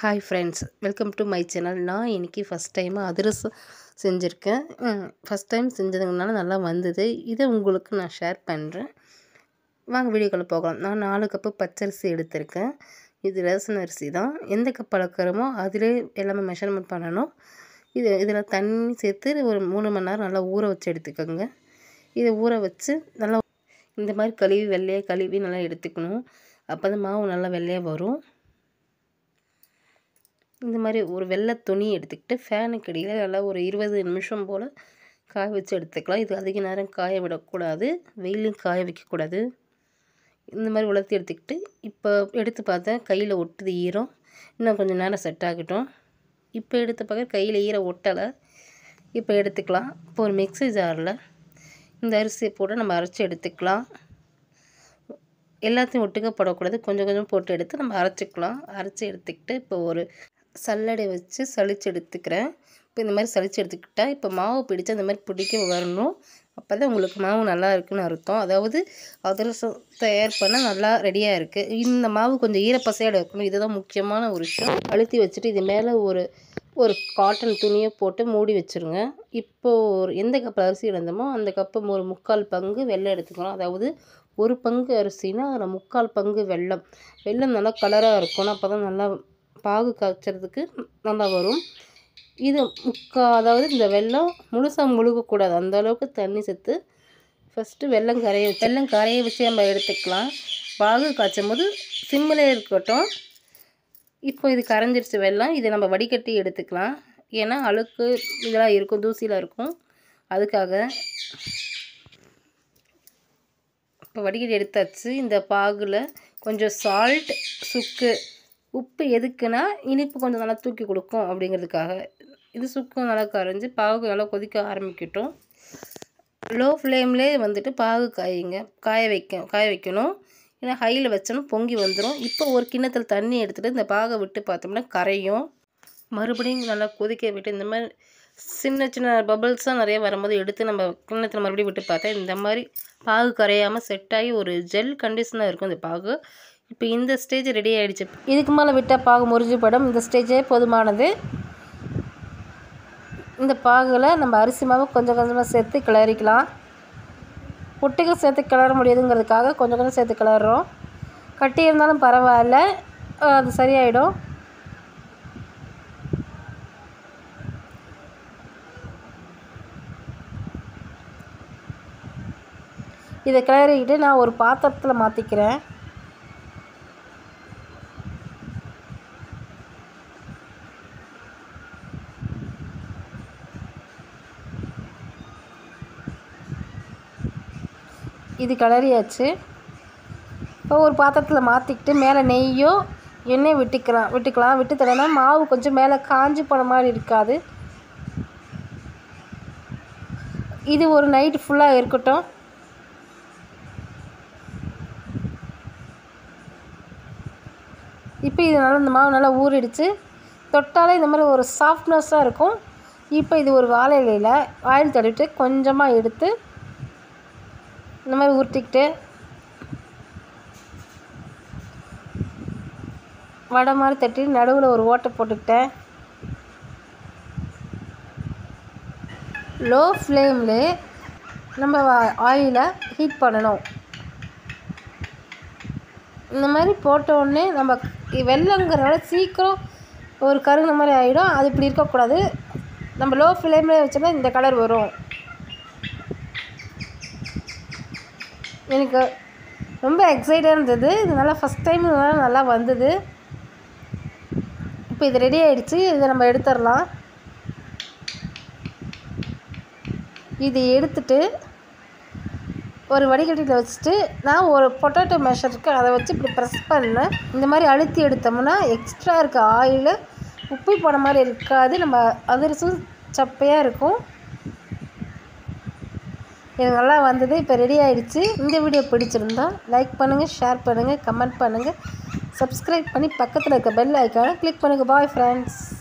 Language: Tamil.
hi friends welcome to my channel நான் இன்றைக்கி ஃபஸ்ட் டைம் அதிரசம் செஞ்சுருக்கேன் ஃபஸ்ட் டைம் செஞ்சதுனால நல்லா வந்தது இதை உங்களுக்கு நான் ஷேர் பண்ணுறேன் வாங்க வீடியோக்குள்ளே போகலாம் நான் நாலு கப்பு பச்சரிசி எடுத்திருக்கேன் இது ரேஷன் அரிசி தான் எந்த கப் அளக்கிறோமோ அதிலே எல்லாமே மெஷர்மெண்ட் பண்ணணும் இது இதில் தண்ணி சேர்த்து ஒரு மூணு மணி நேரம் நல்லா ஊற வச்சு எடுத்துக்கோங்க இதை ஊற வச்சு நல்லா இந்த மாதிரி கழுவி வெள்ளையாக கழுவி நல்லா எடுத்துக்கணும் அப்போ தான் மாவு நல்லா வெள்ளையாக வரும் இந்த மாதிரி ஒரு வெள்ளை துணி எடுத்துக்கிட்டு ஃபேனுக்கு அடியில் நல்லா ஒரு இருபது நிமிஷம் போல் காய வச்சு எடுத்துக்கலாம் இது அதிக நேரம் காய விடக்கூடாது வெயிலையும் காய வைக்கக்கூடாது இந்த மாதிரி உலர்த்தி எடுத்துக்கிட்டு இப்போ எடுத்து பார்த்தேன் கையில் ஒட்டுது ஈரம் இன்னும் கொஞ்சம் நேரம் செட் ஆகட்டும் இப்போ எடுத்து பார்க்க கையில் ஈரம் ஒட்டலை இப்போ எடுத்துக்கலாம் இப்போ ஒரு மிக்ஸி ஜாரில் இந்த அரிசியை போட்டு நம்ம அரைச்சி எடுத்துக்கலாம் எல்லாத்தையும் ஒட்டுக்க போடக்கூடாது கொஞ்சம் கொஞ்சம் போட்டு எடுத்து நம்ம அரைச்சிக்கலாம் அரைச்சி எடுத்துக்கிட்டு இப்போ ஒரு சல்லடை வச்சு சளிச்சு எடுத்துக்கிறேன் இப்போ இந்த மாதிரி சளிச்சு எடுத்துக்கிட்டால் இப்போ மாவு பிடிச்சு அந்த மாதிரி பிடிக்க வரணும் அப்போ தான் உங்களுக்கு மாவு நல்லா இருக்குன்னு அர்த்தம் அதாவது அதிரசம் தயார் பண்ண நல்லா ரெடியாக இருக்குது இந்த மாவு கொஞ்சம் ஈரப்பசையோட இருக்கணும் இதுதான் முக்கியமான ஒரு விஷயம் அழுத்தி வச்சுட்டு இது மேலே ஒரு ஒரு காட்டன் துணியை போட்டு மூடி வச்சுருங்க இப்போது ஒரு எந்த கப்பில் அரிசி இழந்தோமோ அந்த கப்பு ஒரு முக்கால் பங்கு வெள்ளம் எடுத்துக்கணும் அதாவது ஒரு பங்கு அரிசினா அதில் முக்கால் பங்கு வெல்லம் வெல்லம் நல்லா கலராக இருக்கணும் அப்போ தான் நல்லா பாகு காய்ச்சறதுக்கு நல்லா வரும் இது முக்கா அதாவது இந்த வெல்லம் முழுசாக முழுகக்கூடாது அந்த அளவுக்கு தண்ணி சேர்த்து ஃபஸ்ட்டு வெல்லம் கரைய வச்சு வெல்லம் கரைய வச்சு நம்ம எடுத்துக்கலாம் பாகு காய்ச்சும் போது சிம்மிலே இருக்கட்டும் இப்போ இது கரைஞ்சிருச்சு வெல்லம் இதை நம்ம வடிகட்டி எடுத்துக்கலாம் ஏன்னா அழுக்கு இதெல்லாம் இருக்கும் தூசிலாம் இருக்கும் அதுக்காக இப்போ வடிகட்டி எடுத்தாச்சு இந்த பாகில் கொஞ்சம் சால்ட் சுக்கு உப்பு எதுக்குன்னா இனிப்பு கொஞ்சம் நல்லா தூக்கி கொடுக்கும் அப்படிங்கிறதுக்காக இது சுக்கும் நல்லா கரைஞ்சி பாகு நல்லா கொதிக்க ஆரம்பிக்கட்டும் லோ ஃப்ளேம்லேயே வந்துட்டு பாகு காயுங்க காய வைக்க காய வைக்கணும் ஏன்னா ஹையில் வச்சோன்னா பொங்கி வந்துடும் இப்போ ஒரு கிண்ணத்தில் தண்ணி எடுத்துகிட்டு இந்த பாகை விட்டு பார்த்தோம்னா கரையும் மறுபடியும் நல்லா கொதிக்க விட்டு இந்த மாதிரி சின்ன சின்ன பபிள்ஸாக நிறைய வரும்போது எடுத்து நம்ம கிண்ணத்தில் மறுபடியும் விட்டு பார்த்தா இந்த மாதிரி பாகு கரையாமல் செட் ஆகி ஒரு ஜெல் கண்டிஷனாக இருக்கும் இந்த பாகு இப்போ இந்த ஸ்டேஜ் ரெடி ஆகிடுச்சு இதுக்கு மேலே விட்டால் பாகு முறிஞ்சு படம் இந்த ஸ்டேஜே போதுமானது இந்த பாகில் நம்ம அரிசி மாவு கொஞ்சம் கொஞ்சமாக சேர்த்து கிளறிக்கலாம் ஒட்டுக்க சேர்த்து கிளற முடியாதுங்கிறதுக்காக கொஞ்சம் கொஞ்சம் சேர்த்து கிளறோம் கட்டி இருந்தாலும் பரவாயில்ல அது சரியாயிடும் இதை கிளறிக்கிட்டு நான் ஒரு பாத்திரத்தில் மாற்றிக்கிறேன் இது கிளறியாச்சு இப்போ ஒரு பாத்திரத்தில் மாற்றிக்கிட்டு மேலே நெய்யோ எண்ணெய் விட்டுக்கலாம் விட்டுக்கலாம் விட்டு தரேன்னா மாவு கொஞ்சம் மேலே காஞ்சி போன மாதிரி இருக்காது இது ஒரு நைட்டு ஃபுல்லாக இருக்கட்டும் இப்போ இது நல்லா இந்த மாவு நல்லா ஊறிடுச்சு தொட்டாலே இந்த மாதிரி ஒரு சாஃப்ட்னஸ்ஸாக இருக்கும் இப்போ இது ஒரு வாழை இலையில் ஆயில் தடவிட்டு கொஞ்சமாக எடுத்து இந்த மாதிரி உருட்டிக்கிட்டு வடை மாதிரி தட்டி நடுவில் ஒரு ஓட்டை போட்டுக்கிட்டேன் லோ ஃப்ளேமில் நம்ம ஆயிலை ஹீட் பண்ணணும் இந்த மாதிரி போட்ட உடனே நம்ம வெள்ளங்கிறனால சீக்கிரம் ஒரு கருகின மாதிரி ஆகிடும் அது இப்படி இருக்கக்கூடாது நம்ம லோ ஃப்ளேமில் வச்சோம்னா இந்த கலர் வரும் எனக்கு ரொம்ப எக்ஸைட்டாக இருந்தது இது நல்லா ஃபஸ்ட் டைம் நல்லா வந்தது இப்போ இது ரெடி ஆகிடுச்சு இதை நம்ம எடுத்துடலாம் இது எடுத்துட்டு ஒரு வடிகட்டியில் வச்சுட்டு நான் ஒரு பொட்டேட்டோ மேஷர் இருக்குது அதை வச்சு இப்படி ப்ரெஸ் பண்ணேன் இந்த மாதிரி அழுத்தி எடுத்தோம்னா எக்ஸ்ட்ரா இருக்க ஆயில் உப்பி போன மாதிரி இருக்காது நம்ம அதிரசம் சப்பையாக இருக்கும் எனக்கு நல்லா வந்தது இப்போ ரெடி ஆகிடுச்சு இந்த வீடியோ பிடிச்சிருந்தா லைக் பண்ணுங்கள் ஷேர் பண்ணுங்கள் கமெண்ட் பண்ணுங்கள் சப்ஸ்கிரைப் பண்ணி பக்கத்தில் இருக்க பெல் ஐக்கானை கிளிக் பண்ணுங்கள் பாய் ஃப்ரெண்ட்ஸ்